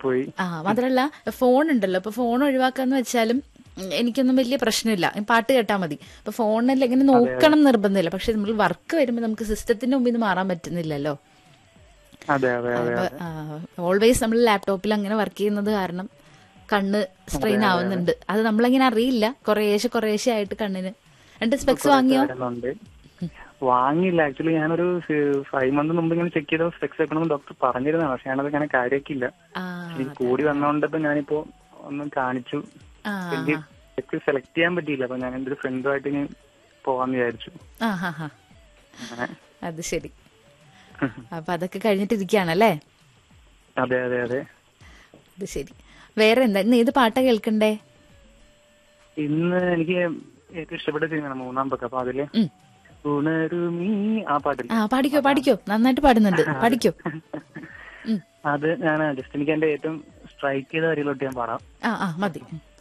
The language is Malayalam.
പോയി ആ മാത്രല്ല ഫോൺ ഉണ്ടല്ലോ ഇപ്പൊ ഫോൺ ഒഴിവാക്കാന്ന് വെച്ചാലും ഉം, എനിക്കൊന്നും വലിയ പ്രശ്നമില്ല പാട്ട് കേട്ടാൽ മതി ഇപ്പൊ ഫോണിൽ ഇങ്ങനെ നോക്കണം എന്ന് നിർബന്ധമില്ല പക്ഷെ നമ്മൾ വർക്ക് വരുമ്പോൾ നമുക്ക് സിസ്റ്റത്തിന്റെ മുമ്പിൽ നിന്ന് മാറാൻ പറ്റുന്നില്ലല്ലോ അതെ അതെ അതെ ഓൾവേസ് നമ്മൾ ലാപ്ടോപ്പിൽ അങ്ങനെ വർക്ക് ചെയ്യുന്നത് കാരണം കണ്ണ് സ്ട്രെയിൻ ആവുന്നുണ്ട് അത് നമ്മളങ്ങനെ അറിയില്ല കുറേശ്ശെ കുറേശ്ശെ ആയിട്ട് കണ്ണിന് രണ്ട് സ്പെക്സ് വാങ്ങിയോ വരുന്നുണ്ട് വാങ്ങിയില്ല ആക്ച്വലി ഞാനൊരു ഫൈവ് മന്ത് മുമ്പ് ഇങ്ങനെ ചെക്ക് ചെയ്ത സ്പെക്സ് വെക്കണമെന്ന് ഡോക്ടർ പറഞ്ഞിരുന്നതാണ് പക്ഷെ ഞാനത് അങ്ങനെ കാര്യമാക്കിയില്ല ആ എനിക്ക് കൂടി വന്നോണ്ടപ്പോ ഞാനിപ്പോ ഒന്ന് കാണിച്ചു ആ എനിക്ക് സ്പെക്സ് സെലക്ട് ചെയ്യാൻ പറ്റിയില്ല അപ്പൊ ഞാൻ എന്റെ ഒരു ഫ്രണ്ടുമായിട്ട് ഇനി പോവാന്ന് വിചാരിച്ചു ആ ഹാ ഹാ അങ്ങനെ അത് ശരി അപ്പൊ അതൊക്കെ കഴിഞ്ഞിട്ടിരിക്കുകയാണല്ലേ അതെ അതെ അതെ അത് ശരി വേറെ എന്താ ഇന്ന് ഏത് പാട്ടാ കേൾക്കണ്ടേ ഇന്ന് എനിക്ക് ഏറ്റവും ഇഷ്ടപ്പെട്ട സിനിമയാണ് മൂന്നാം പക്ക അപ്പൊ അതില് ഉം. ഉണരുമീ ആ പാട്ടിൽ ആ പാടിക്കോ പാടിക്കോ നന്നായിട്ട് പാടുന്നുണ്ട് പാടിക്കോ ഉം. അത് ഞാൻ ജസ്റ്റ് എനിക്ക് എന്റെ ഏറ്റവും സ്ട്രൈക്ക് ചെയ്ത കാര്യങ്ങളോട്ട് ഞാൻ പാടാം ആ ആ മതി ഉം.